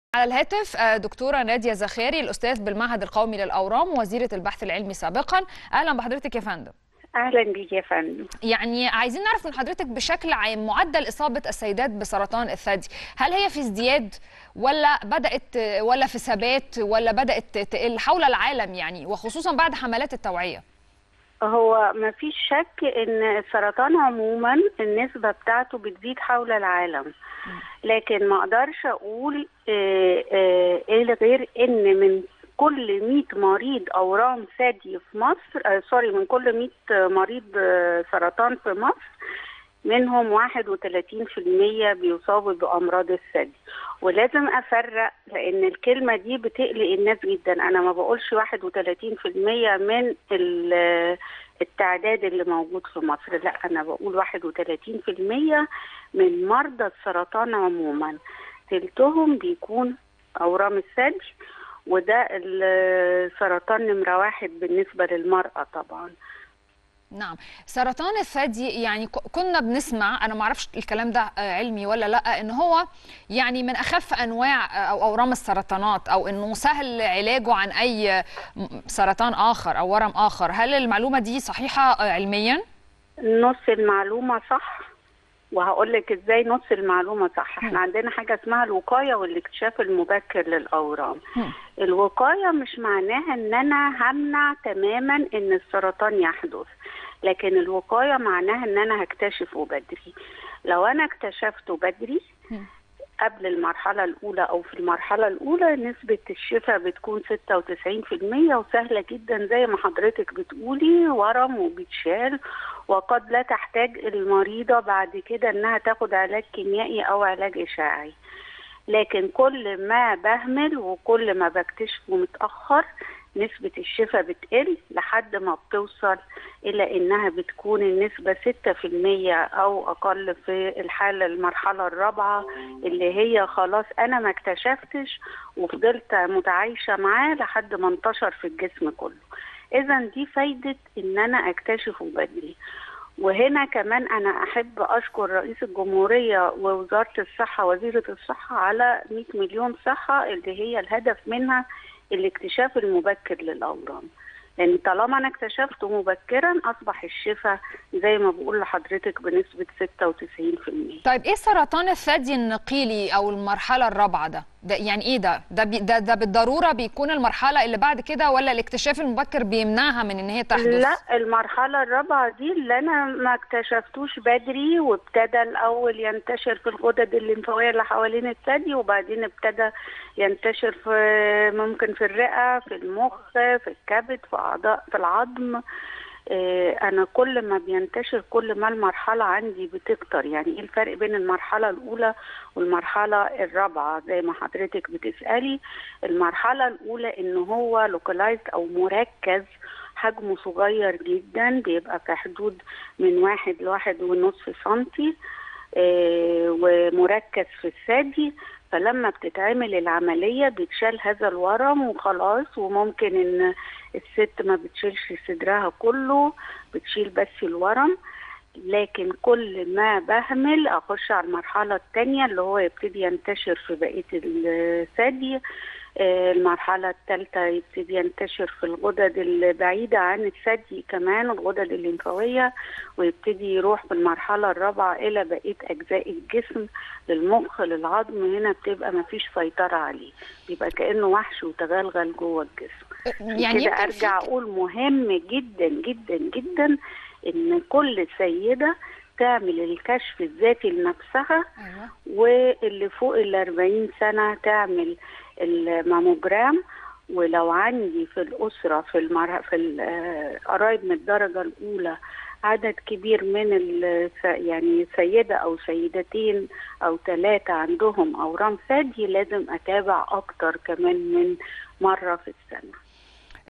على الهاتف دكتورة نادية زخاري الأستاذ بالمعهد القومي للأورام وزيرة البحث العلمي سابقا أهلا بحضرتك يا فندم اهلا بيك يا فندم يعني عايزين نعرف من حضرتك بشكل عام معدل إصابة السيدات بسرطان الثدي هل هي في ازدياد ولا بدأت ولا في ثبات ولا بدأت تقل حول العالم يعني وخصوصا بعد حملات التوعية هو ما فيش شك ان السرطان عموما النسبة بتاعته بتزيد حول العالم لكن ما اقدرش اقول ايه غير ان من كل 100 مريض اورام ثدي في مصر آه سوري من كل 100 مريض آه سرطان في مصر منهم 31% بيصابوا بامراض الثدي ولازم افرق لان الكلمه دي بتقلق الناس جدا انا ما بقولش 31% من التعداد اللي موجود في مصر لا انا بقول 31% من مرضى السرطان عموما تلتهم بيكون اورام الثدي وده السرطان نمره واحد بالنسبه للمراه طبعا نعم سرطان الثدي يعني كنا بنسمع انا ما اعرفش الكلام ده علمي ولا لا ان هو يعني من اخف انواع او اورام السرطانات او انه سهل علاجه عن اي سرطان اخر او ورم اخر هل المعلومه دي صحيحه علميا نص المعلومه صح وهقول لك ازاي نص المعلومه صح احنا عندنا حاجه اسمها الوقايه والاكتشاف المبكر للاورام الوقايه مش معناها ان انا همنع تماما ان السرطان يحدث لكن الوقايه معناها ان انا هكتشفه بدري لو انا اكتشفته بدري قبل المرحلة الأولى أو في المرحلة الأولى نسبة الشفاء بتكون 96% وسهلة جدا زي ما حضرتك بتقولي ورم وبيتشال وقد لا تحتاج المريضة بعد كده إنها تاخد علاج كيميائي أو علاج إشاعي لكن كل ما بهمل وكل ما بكتشفه متأخر نسبة الشفاء بتقل لحد ما بتوصل إلى إنها بتكون النسبة 6% أو أقل في الحالة المرحلة الرابعة اللي هي خلاص أنا ما اكتشفتش وفضلت متعايشة معاه لحد ما انتشر في الجسم كله إذا دي فايدة إن أنا أكتشفه بدري وهنا كمان أنا أحب أشكر رئيس الجمهورية ووزارة الصحة وزيرة الصحة على 100 مليون صحة اللي هي الهدف منها الاكتشاف المبكر للاورام لان طالما انا اكتشفته مبكرا اصبح الشفاء زي ما بقول لحضرتك بنسبه 96% طيب ايه سرطان الثدي النقيلي او المرحله الرابعه ده ده يعني ايه ده ده بي ده, ده بالضروره بيكون المرحله اللي بعد كده ولا الاكتشاف المبكر بيمنعها من ان هي تحدث لا المرحله الرابعه دي اللي انا ما اكتشفتوش بدري وابتدى الاول ينتشر في الغدد الليمفاويه اللي حوالين الثدي وبعدين ابتدى ينتشر في ممكن في الرئه في المخ في الكبد في اعضاء في العظم انا كل ما بينتشر كل ما المرحله عندي بتكتر يعني ايه الفرق بين المرحله الاولى والمرحله الرابعه زي ما حضرتك بتسالي المرحله الاولى ان هو لوكالايزد او مركز حجمه صغير جدا بيبقى في حدود من واحد لواحد ونصف سنتي ومركز في الثدي فلما بتتعمل العملية بيتشال هذا الورم وخلاص وممكن ان الست ما بتشيلش صدرها كله بتشيل بس الورم لكن كل ما بهمل اخش على المرحلة الثانية اللي هو يبتدي ينتشر في بقية الثدي المرحلة الثالثة يبتدي ينتشر في الغدد البعيدة عن الثدي كمان الغدد الليمفاوية ويبتدي يروح في المرحلة الرابعة إلى بقية أجزاء الجسم للمخ للعظم هنا بتبقى ما فيش سيطرة عليه بيبقى كأنه وحش وتغلغل جوه الجسم يعني كده أرجع أقول مهم جدا جدا جدا إن كل سيدة تعمل الكشف الذاتي لنفسها أيوة. واللي فوق ال 40 سنة تعمل الماموجرام ولو عندي في الأسرة في المر... في القرايب من الدرجة الأولى عدد كبير من ال... يعني سيدة أو سيدتين أو ثلاثة عندهم أورام ثدي لازم أتابع أكتر كمان من مرة في السنة